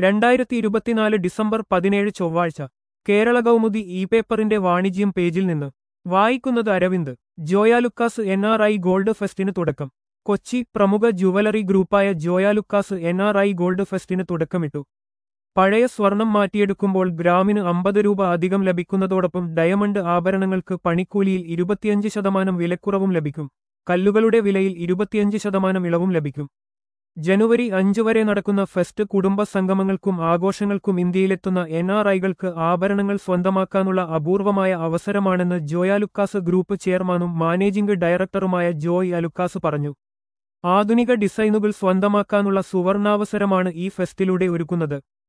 രണ്ടായിരത്തി ഇരുപത്തിനാല് ഡിസംബർ പതിനേഴ് ചൊവ്വാഴ്ച കേരള കൗമുദി ഇ പേപ്പറിന്റെ വാണിജ്യം പേജിൽ നിന്ന് വായിക്കുന്നത് Aravind Joyalukkas N R I gold ഫെസ്റ്റിന് തുടക്കം കൊച്ചി പ്രമുഖ ജുവലറി ഗ്രൂപ്പായ Joyalukkas N R I gold ഫെസ്റ്റിന് തുടക്കമിട്ടു പഴയ സ്വർണം മാറ്റിയെടുക്കുമ്പോൾ ഗ്രാമിന് അമ്പത് രൂപ അധികം ലഭിക്കുന്നതോടൊപ്പം ഡയമണ്ട് ആഭരണങ്ങൾക്ക് പണിക്കൂലിയിൽ ഇരുപത്തിയഞ്ച് ശതമാനം വിലക്കുറവും ലഭിക്കും കല്ലുകളുടെ വിലയിൽ ഇരുപത്തിയഞ്ച് ശതമാനം ഇളവും ലഭിക്കും ജനുവരി അഞ്ച് വരെ നടക്കുന്ന ഫെസ്റ്റ് കുടുംബ സംഗമങ്ങൾക്കും ആഘോഷങ്ങൾക്കും ഇന്ത്യയിലെത്തുന്ന എൻ ആർ ഐകൾക്ക് ആഭരണങ്ങൾ സ്വന്തമാക്കാനുള്ള അപൂർവമായ അവസരമാണെന്ന് ജോയ് അലുക്കാസ് ഗ്രൂപ്പ് ചെയർമാനും മാനേജിംഗ് ഡയറക്ടറുമായ ജോയ് അലുക്കാസ് പറഞ്ഞു ആധുനിക ഡിസൈനുകൾ സ്വന്തമാക്കാനുള്ള സുവർണാവസരമാണ് ഈ ഫെസ്റ്റിലൂടെ ഒരുക്കുന്നത്